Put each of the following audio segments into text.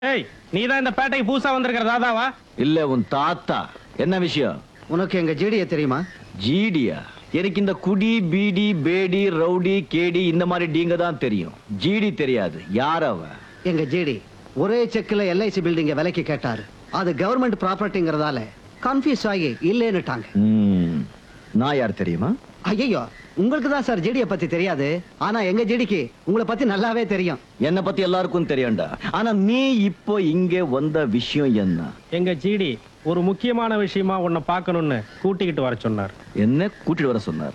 ஏய் நீ தான் இந்த பேட்டைக்கு புதுசா வந்திருக்கிற தாதாவா இல்ல உன் தாத்தா என்ன விஷயம் உனக்கு எங்க ஜேடிய தெரியுமா ஜிடியா எனக்கு இந்த குடி பீடி பேடி ரவுடி கேடி இந்த மாதிரி டீங்க தான் தெரியும் ஜிடி தெரியாது யார் அவ எங்க ஜேடி ஒரே செக்ல எல்ஐசி பில்டிங்க விலைக்கு கேட்டாரு அது கவர்மெண்ட் ப்ராப்பர்ட்டிங்கிறதால கன்ஃபியூஸ் ஆகி இல்லைன்னுட்டாங்க ம், நான் யார் தெரியுமா ஐயோ உங்களுக்கு தான் சார் ஜேடிய பத்தி தெரியாது ஆனா எங்க ஜேடிக்கு உங்களை பத்தி நல்லாவே தெரியும் என்னை பத்தி எல்லாருக்கும் தெரியும்டா ஆனா நீ இப்போ இங்க வந்த விஷயம் என்ன எங்க ஜிடி ஒரு முக்கியமான விஷயமா உன்னை பார்க்கணும்னு கூட்டிக்கிட்டு வர சொன்னார் என்ன கூட்டிட்டு வர சொன்னார்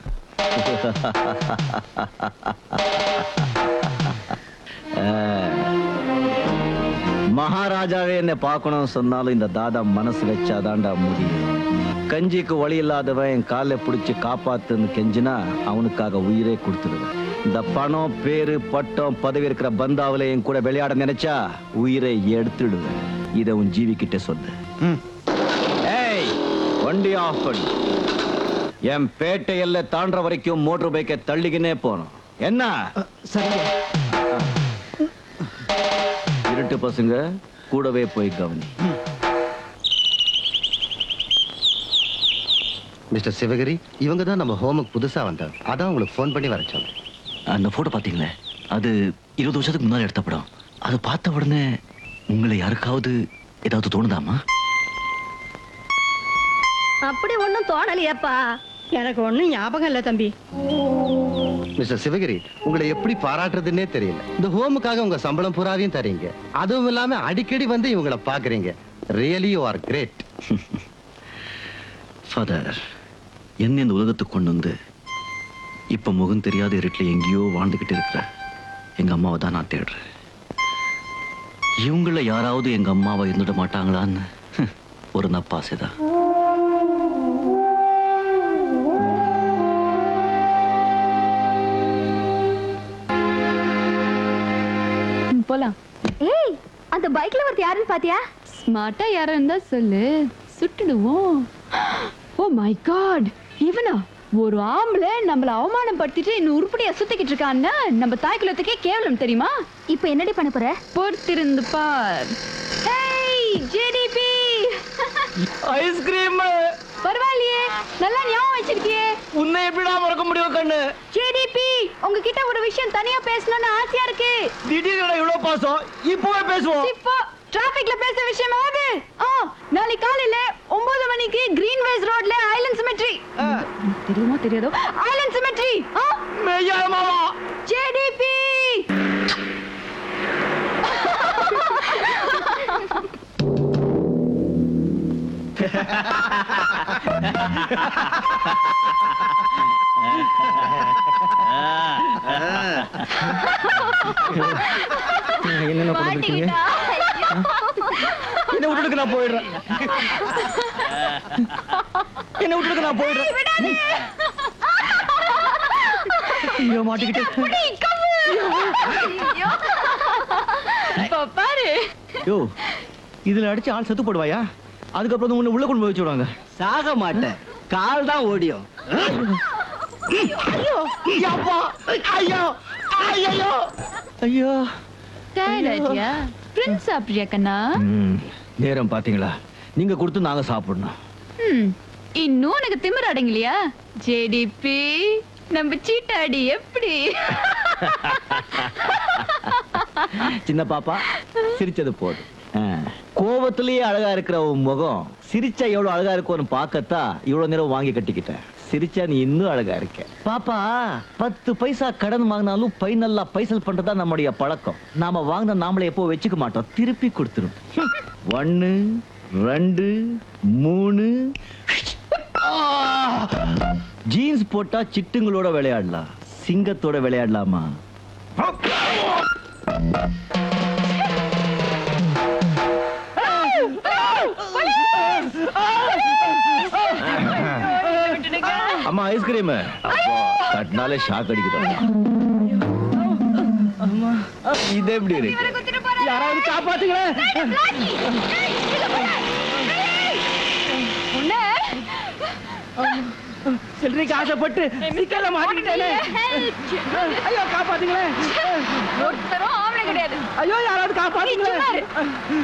ஆ. மகாராஜாவே என்னை பார்க்கணும் சொன்னாலும் இந்த தாதா மனசு வச்சாதான்டா முடியும் கஞ்சிக்கு வழி இல்லாதவன் என் காலை பிடிச்சி காப்பாத்துன்னு கெஞ்சினா அவனுக்காக உயிரே கொடுத்துருவேன் இந்த பணம் பேரு பட்டம் பதவி இருக்கிற பந்தாவில என் கூட விளையாட நினைச்சா உயிரை எடுத்துடுவேன் இதை உன் ஜீவி கிட்ட சொல்லு ஏய் வண்டி ஆஃப் பண்ணு என் பேட்டை எல்லை தாண்டுற வரைக்கும் மோட்டர் பைக்கை தள்ளிக்கினே போகணும் என்ன சரிங்க இருட்டு பசங்க கூடவே போய் கவனி மிஸ்டர் சிவகிரி இவங்க தான் நம்ம ஹோமுக்கு புதுசா வந்தாங்க அதான் உங்களுக்கு ஃபோன் பண்ணி வர சொன்னேன் அந்த போட்டோ பாத்தீங்களே அது இருபது வருஷத்துக்கு முன்னாடி எடுத்த படம் அதை பார்த்த உடனே உங்களை யாருக்காவது ஏதாவது தோணுதாமா அப்படி ஒண்ணும் தோணலையேப்பா எனக்கு ஒண்ணும் ஞாபகம் இல்ல தம்பி மிஸ்டர் சிவகிரி உங்களை எப்படி பாராட்டுறதுன்னே தெரியல இந்த ஹோமுக்காக உங்க சம்பளம் பூராவையும் தரீங்க அதுவும் இல்லாம அடிக்கடி வந்து இவங்களை பாக்குறீங்க really you are great father என்ன இந்த உலகத்துக்கு கொண்டு வந்து இப்ப முகம் தெரியாத இருட்டில் எங்கேயோ வாழ்ந்துகிட்டு இருக்கிற எங்க அம்மாவை தான் நான் தேடுறேன் இவங்கள யாராவது எங்க அம்மாவை இருந்துட மாட்டாங்களான்னு ஹம், ஒரு நப்பாசைதான் போலாம் ஏய் அந்த பைக்ல ஒருத்த யாருன்னு பாத்தியா ஸ்மார்ட்டா யாரா இருந்தா சொல்லு சுட்டுடுவோம் ஓ மை காட் இவனா ஒரு ஆம்பளை நம்மள அவமானப்படுத்திட்டு இன்னும் உருப்படியா சுத்திக்கிட்டு இருக்கான்னா நம்ம தாய் குலத்துக்கே கேவலம் தெரியுமா இப்போ என்னடி பண்ண போற பொறுத்திருந்து பார் ஹேய் ஜேடிபி ஐஸ்கிரீம் பரவாயில்லையே நல்லா ஞாபகம் வச்சிருக்கியே உன்னை எப்படிடா மறக்க முடியும் கண்ணு ஜேடிபி உங்ககிட்ட ஒரு விஷயம் தனியா பேசணும்னு ஆசையா இருக்கு திடீர்னு இவ்வளவு பாசம் இப்பவே பேசுவோம் இப்போ டிராபிக்ல பேச விஷயமாவது ஆ நாளைக்கு காலையில ஒன்பது மணிக்கு கிரீன் வேஸ் ரோட்ல ஐலண்ட் சிமெட்ரி தெரியுமா தெரியாதோ ஐலண்ட் சிமெட்ரி மெய்யாமாவா ஜேடிபி என்னென்ன பண்ணிருக்கீங்க என்ன விட்டுட்டு நான் போயிடுறேன் என்ன விட்டுட்டு நான் போயிடுறேன் ஐயோ மாட்டிக்கிட்டு இப்போ பாரு யோ இதுல அடிச்சு ஆள் செத்து போடுவாயா அதுக்கப்புறம் வந்து உன்னை உள்ள கொண்டு போய் வச்சு விடுவாங்க சாக மாட்டேன் கால் தான் ஓடியும் ஐயோ ஐயோ ஐயோ ஐயோ டயர்டாட்டியா பிரின்ஸ் சாப்பிட்றியா கண்ணா ம், நேரம் பாத்தீங்களா நீங்க கொடுத்து நாங்க சாப்பிடணும் ம், இன்னும் உனக்கு திமிர் அடங்கலையா ஜேடிபி நம்ம சீட்டாடி எப்படி சின்ன பாப்பா சிரிச்சது போதும் ஆ. கோவத்திலேயே அழகா இருக்கிற உன் முகம் சிரிச்சா எவ்வளவு அழகா இருக்கும்னு பார்க்கத்தா இவ்வளவு நேரம் வாங்கி கட்டிக்கிட்டேன் சிரிச்சா நீ இன்னும் அழகா இருக்க பாப்பா பத்து பைசா கடன் வாங்கினாலும் பை நல்லா பைசல் பண்றதா நம்முடைய பழக்கம் நாம வாங்கின நாமளே எப்போ வச்சுக்க மாட்டோம் திருப்பி கொடுத்துரும் ஒன்னு ரெண்டு மூணு ஜீன்ஸ் போட்டா சிட்டுங்களோட விளையாடலாம் சிங்கத்தோட விளையாடலாமா அம்மா ஐஸ்கிரீம் தட்டினாலே ஷாக் அடிக்குது இது எப்படி இருக்கு யாராவது காப்பாத்துங்களேன் சில்லறைக்கு ஆசைப்பட்டு சிக்கல்ல மாட்டிக்கிட்டேனே ஐயோ காப்பாத்துங்களேன் ஒருத்தரும் ஆம்பளை கிடையாது ஐயோ யாராவது காப்பாத்துங்களேன்